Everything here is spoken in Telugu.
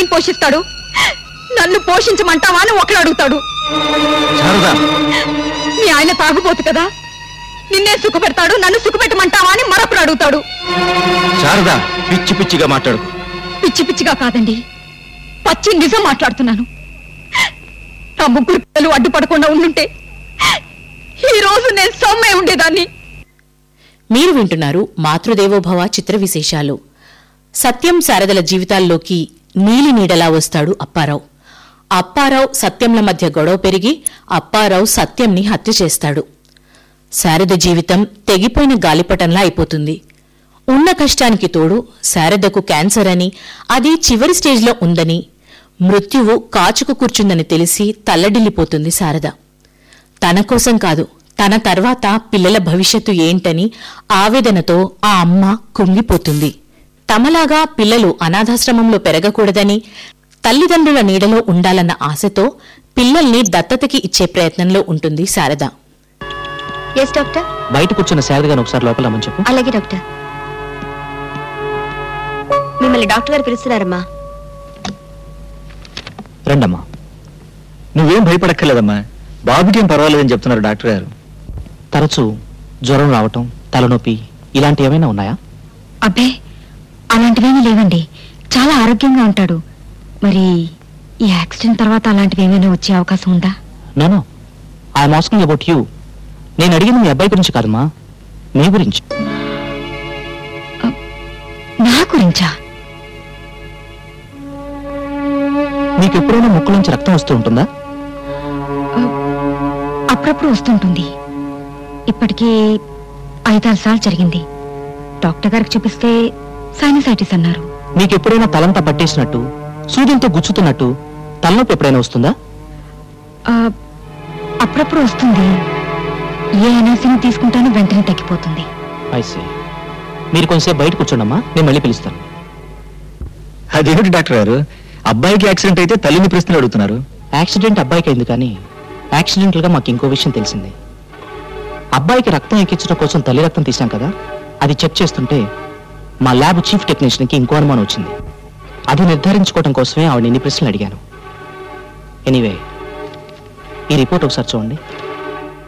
ఏం పోషిస్తాడు నన్ను పోషించమంటావా అని ఒకడు అడుగుతాడు శారదా మీ ఆయన తాగుబోతు కదా నిన్నే సుఖపెడతాడు నన్ను సుఖపెట్టమంటావా అని మరొకడు అడుగుతాడు శారదా పిచ్చి పిచ్చిగా మాట్లాడుకు పిచ్చి పిచ్చిగా కాదండి పచ్చి నిజం మాట్లాడుతున్నాను నా ముగ్గురు పిల్లలు అడ్డుపడకుండా ఉండుంటే ఈ రోజు నేను సొమ్మే ఉండేదాన్ని మీరు వింటున్నారు మాతృదేవోభవ చిత్ర విశేషాలు సత్యం శారదల జీవితాల్లోకి నీలి నీడలా వస్తాడు అప్పారావు అప్పారావు సత్యంల మధ్య గొడవ పెరిగి అప్పారావు సత్యంని హత్య చేస్తాడు శారద జీవితం తెగిపోయిన గాలిపటంలా అయిపోతుంది ఉన్న కష్టానికి తోడు శారదకు క్యాన్సర్ అని అది చివరి స్టేజ్లో ఉందని మృత్యువు కాచుకు కూర్చుందని తెలిసి తల్లడిల్లిపోతుంది శారద తన కోసం కాదు తన తర్వాత పిల్లల భవిష్యత్తు ఏంటని ఆవేదనతో ఆ అమ్మ కుంగిపోతుంది తమలాగా పిల్లలు అనాథాశ్రమంలో పెరగకూడదని తల్లిదండ్రుల నీడలో ఉండాలన్న ఆశతో పిల్లల్ని దత్తతకి ఇచ్చే ప్రయత్నంలో ఉంటుంది శారద ఎస్ డాక్టర్ బయట కూర్చున్న శారద గారిని ఒకసారి లోపల రమ్మని చెప్పు అలాగే డాక్టర్ మిమ్మల్ని డాక్టర్ గారు పిలుస్తున్నారమ్మా రండమ్మా నువ్వేం భయపడక్కర్లేదమ్మా బాబుకి ఏం పర్వాలేదని చెప్తున్నారు డాక్టర్ గారు తరచూ జ్వరం రావటం తలనొప్పి ఇలాంటి ఏమైనా ఉన్నాయా అబ్బే అలాంటివేమీ లేవండి చాలా ఆరోగ్యంగా ఉంటాడు మరి ఈ యాక్సిడెంట్ తర్వాత అలాంటివి ఏమైనా వచ్చే అవకాశం ఉందా no no I'm asking about you నేను అడిగింది మీ అబ్బాయి గురించి కాదమ్మా మీ గురించి నా గురించా మీకు ఎప్పుడైనా ముక్కు నుంచి రక్తం వస్తూ ఉంటుందా అప్పుడప్పుడు వస్తుంటుంది ఇప్పటికీ ఐదారు సార్లు జరిగింది డాక్టర్ గారికి చూపిస్తే సైనసైటిస్ అన్నారు మీకు ఎప్పుడైనా తలంతా పట్టేసినట్టు సూదితో గుచ్చుతున్నట్టు తలనొప్పి ఎప్పుడైనా వస్తుందా ఆ, అప్పుడప్పుడు వస్తుంది ఏ ఎనర్జీని తీసుకుంటానో వెంటనే తగ్గిపోతుంది ఐసే మీరు కొంచెంసేపు బయట కూర్చోండమ్మా నేను మళ్ళీ పిలుస్తాను అదేమిటి డాక్టర్ గారు అబ్బాయికి యాక్సిడెంట్ అయితే తల్లిని ప్రశ్నలు అడుగుతున్నారు యాక్సిడెంట్ అబ్బాయికి అయింది కానీ యాక్సిడెంటల్ గా మాకు ఇంకో విషయం తెలిసింది అబ్బాయికి రక్తం ఎక్కించడం కోసం తల్లి రక్తం తీసాం కదా అది చెక్ చేస్తుంటే మా ల్యాబ్ చీఫ్ టెక్నీషియన్ కి ఇంకో అనుమానం వచ్చింది అది నిర్ధారించుకోవడం కోసమే ఆవిడ ఇన్ని ప్రశ్నలు అడిగాను ఎనీవే ఈ రిపోర్ట్ ఒకసారి చూడండి